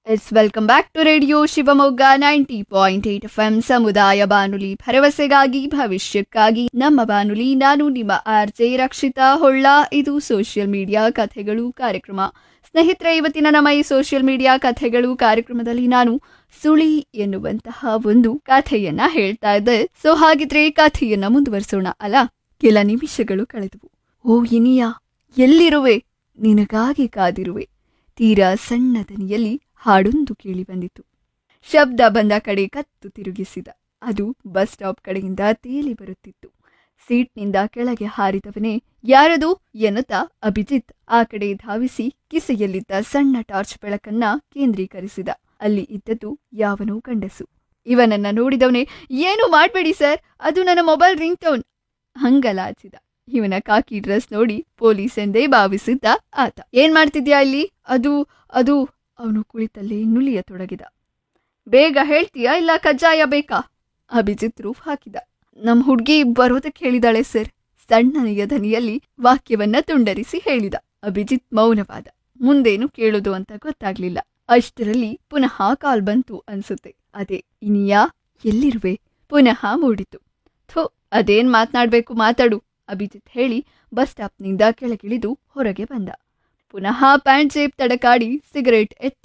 S welcome back to radio Shivamogga ninety point eight F M ಸಮುದಾಯ ಬಾನುಲಿ ಭರವಸೆಗಾಗಿ ಭವಿಷ್ಯಕ್ಕಾಗಿ ನಮ್ಮ ಬಾನುಲಿ ನಾನು ನಿಮ್ಮ ಆರ್ ಜೆ ರಕ್ಷಿತಾ ಹೊಳ್ಳ ಇದು ಸೋಷಿಯಲ್ ಮೀಡಿಯಾ ಕಥೆಗಳು ಕಾರ್ಯಕ್ರಮ ಸ್ನೇಹಿತರೆ ಇವತ್ತಿನ ನಮ್ಮ ಈ ಸೋಷಿಯಲ್ ಮೀಡಿಯಾ ಕಥೆಗಳು ಕಾರ್ಯಕ್ರಮದಲ್ಲಿ ನಾನು ಸುಳಿ ಎನ್ನುವಂತಹ ಒಂದು ಕಥೆಯನ್ನ ಹೇಳ್ತಾ ಇದ್ದೆ ಸೊ ಹಾಗಿದ್ರೆ ಕಥೆಯನ್ನ ಮುಂದುವರಿಸೋಣ ಅಲ್ಲ ಕೆಲ ನಿಮಿಷಗಳು ಕಳೆದವು ಓ ಇನಿಯಾ ಎಲ್ಲಿರುವೆ ನಿನಗಾಗಿ ಕಾದಿರುವೆ ತೀರಾ ಸಣ್ಣ ದನಿಯಲ್ಲಿ ಹಾಡೊಂದು ಕೇಳಿ ಬಂದಿತು ಶಬ್ದ ಬಂದ ಕಡೆ ಕತ್ತು ತಿರುಗಿಸಿದ ಅದು ಬಸ್ ಸ್ಟಾಪ್ ಕಡೆಯಿಂದ ತೇಲಿ ಬರುತ್ತಿತ್ತು ಸೀಟ್ನಿಂದ ಕೆಳಗೆ ಹಾರಿದವನೇ ಯಾರದು ಎನ್ನುತ್ತಾ ಅಭಿಜಿತ್ ಆ ಕಡೆ ಧಾವಿಸಿ ಕಿಸೆಯಲ್ಲಿದ್ದ ಸಣ್ಣ ಟಾರ್ಚ್ ಬೆಳಕನ್ನ ಕೇಂದ್ರೀಕರಿಸಿದ ಅಲ್ಲಿ ಇದ್ದದ್ದು ಯಾವನೋ ಗಂಡಸು ಇವನನ್ನ ನೋಡಿದವನೇ ಏನು ಮಾಡ್ಬೇಡಿ ಸರ್ ಅದು ನನ್ನ ಮೊಬೈಲ್ ರಿಂಗ್ ಟೋನ್ ಹಂಗಲಾಚಿದ ಇವನ ಕಾಕಿ ಡ್ರೆಸ್ ನೋಡಿ ಪೊಲೀಸ್ ಎಂದೇ ಭಾವಿಸಿದ್ದ ಆತ ಏನ್ ಮಾಡ್ತಿದ್ಯಾ ಇಲ್ಲಿ ಅದು ಅದು ಅವನು ಕುಳಿತಲ್ಲೇ ನುಲಿಯತೊಡಗಿದ ಬೇಗ ಹೇಳ್ತೀಯಾ ಇಲ್ಲ ಕಜ್ಜಾಯ ಬೇಕಾ ಅಭಿಜಿತ್ ರೂಫ್ ಹಾಕಿದ ನಮ್ ಹುಡ್ಗಿ ಬರೋದಕ್ಕೆ ಹೇಳಿದಾಳೆ ಸರ್ ಸಣ್ಣನೆಯ ಧನಿಯಲ್ಲಿ ವಾಕ್ಯವನ್ನ ತುಂಡರಿಸಿ ಹೇಳಿದ ಅಭಿಜಿತ್ ಮೌನವಾದ ಮುಂದೇನು ಕೇಳೋದು ಅಂತ ಗೊತ್ತಾಗ್ಲಿಲ್ಲ ಅಷ್ಟರಲ್ಲಿ ಪುನಃ ಕಾಲ್ ಬಂತು ಅನ್ಸುತ್ತೆ ಅದೇ ಇನಿಯಾ ಎಲ್ಲಿರುವೆ ಪುನಃ ಮೂಡಿತು ಥು ಅದೇನ್ ಮಾತ್ನಾಡ್ಬೇಕು ಮಾತಾಡು ಅಭಿಜಿತ್ ಹೇಳಿ ಬಸ್ ಸ್ಟಾಪ್ನಿಂದ ಕೆಳಗಿಳಿದು ಹೊರಗೆ ಬಂದ ಪುನಃ ಪ್ಯಾಂಟ್ ಜೇಬ್ ತಡಕಾಡಿ ಸಿಗರೇಟ್ ಎತ್ತಿ